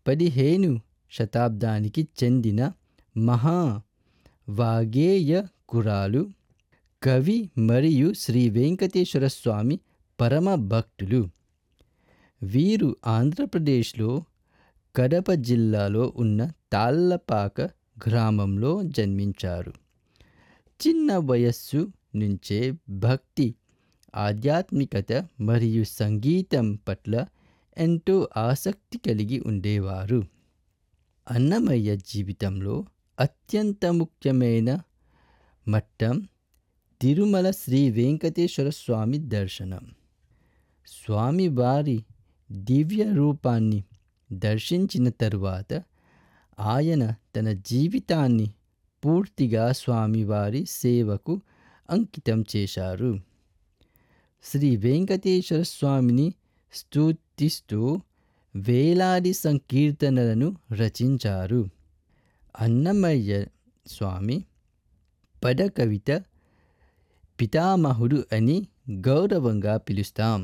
పదిహేను శతాబ్దానికి చెందిన మహా వాగ్గేయకురాలు కవి మరియు శ్రీ వెంకటేశ్వర స్వామి పరమ భక్తులు వీరు ఆంధ్రప్రదేశ్లో కడప జిల్లాలో ఉన్న తాళ్ళపాక గ్రామంలో జన్మించారు చిన్న వయస్సు నుంచే భక్తి ఆధ్యాత్మికత మరియు సంగీతం పట్ల ఎంతో ఆసక్తి కలిగి ఉండేవారు అన్నమయ్య జీవితంలో అత్యంత ముఖ్యమైన మట్టం తిరుమల శ్రీ వెంకటేశ్వర స్వామి దర్శనం స్వామివారి దివ్య రూపాన్ని దర్శించిన తరువాత ఆయన తన జీవితాన్ని పూర్తిగా స్వామివారి సేవకు అంకితం చేశారు శ్రీ వెంకటేశ్వర స్వామిని స్తుతిస్తూ వేలాది సంకీర్తనలను రచించారు అన్నమయ్య స్వామి పదకవిత పితామహుడు అని గౌరవంగా పిలుస్తాం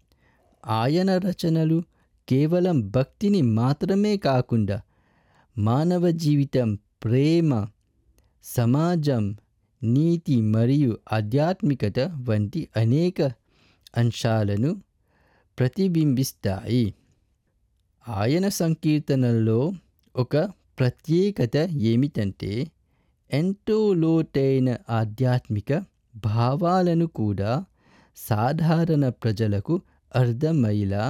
ఆయన రచనలు కేవలం భక్తిని మాత్రమే కాకుండా మానవ జీవితం ప్రేమ సమాజం నీతి మరియు ఆధ్యాత్మికత వంటి అనేక అంశాలను ప్రతిబింబిస్తాయి ఆయన సంకీర్తనల్లో ఒక ప్రత్యేకత ఏమిటంటే ఎంతో లోతైన ఆధ్యాత్మిక భావాలను కూడా సాధారణ ప్రజలకు అర్థమయ్యేలా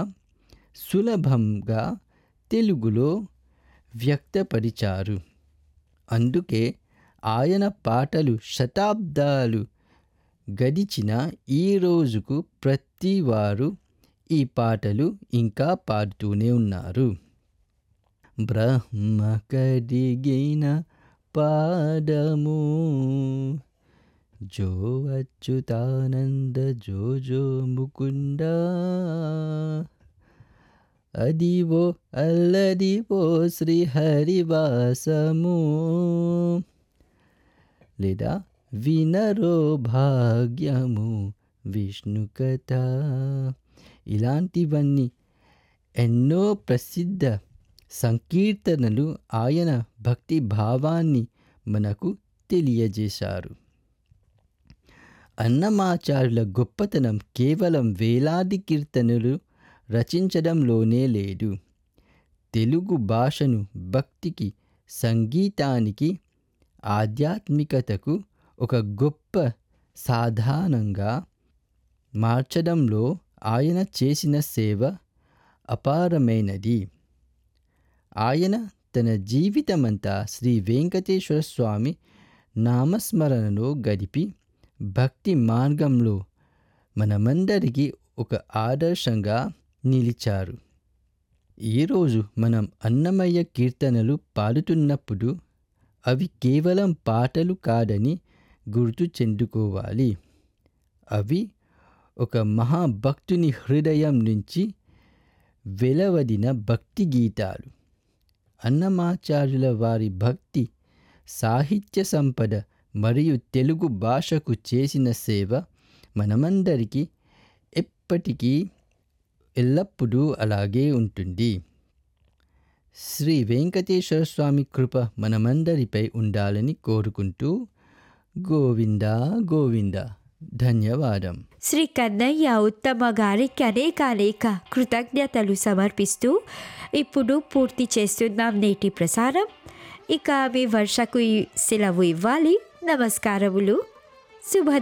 సులభంగా తెలుగులో వ్యక్తపరిచారు అందుకే ఆయన పాటలు శతాబ్దాలు గడిచిన ఈ రోజుకు ప్రతి వారు ఈ పాటలు ఇంకా పాడుతూనే ఉన్నారు బ్రహ్మ కడిగిన పాదము జో అచ్యుతానంద జో జో ముకుంద అదివో అల్లదివో శ్రీహరివాసము లేదా వినరో భాగ్యము విష్ణు కథ ఇలాంటివన్నీ ఎన్నో ప్రసిద్ధ సంకీర్తనలు ఆయన భక్తి భావాన్ని మనకు తెలియజేశారు అన్నమాచార్యుల గొప్పతనం కేవలం వేలాది కీర్తనలు రచించడంలోనే లేదు తెలుగు భాషను భక్తికి సంగీతానికి ఆధ్యాత్మికతకు ఒక గొప్ప సాధానంగా మార్చడంలో ఆయన చేసిన సేవ అపారమైనది ఆయన తన జీవితమంతా శ్రీ వెంకటేశ్వర స్వామి నామస్మరణలో గడిపి భక్తి మార్గంలో మనమందరికీ ఒక ఆదర్శంగా నిలిచారు ఈరోజు మనం అన్నమయ్య కీర్తనలు పాడుతున్నప్పుడు అవి కేవలం పాటలు కాదని గుర్తు చెందుకోవాలి అవి ఒక మహాభక్తుని హృదయం నుంచి వెలవడిన భక్తి గీతాలు అన్నమాచార్యుల వారి భక్తి సాహిత్య సంపద మరియు తెలుగు భాషకు చేసిన సేవ మనమందరికీ ఎప్పటికీ ఎల్లప్పుడూ అలాగే ఉంటుంది శ్రీ వెంకటేశ్వర స్వామి కృప మనమందరిపై ఉండాలని కోరుకుంటూ గోవింద గోవింద ధన్యవాదం శ్రీ కన్నయ్య ఉత్తమ గారికి అనేకానేక కృతజ్ఞతలు సమర్పిస్తూ ఇప్పుడు పూర్తి చేస్తున్నాం నేటి ప్రసారం ఇక మీ వర్షకు ఈ సెలవు ఇవ్వాలి నమస్కారములు శుభ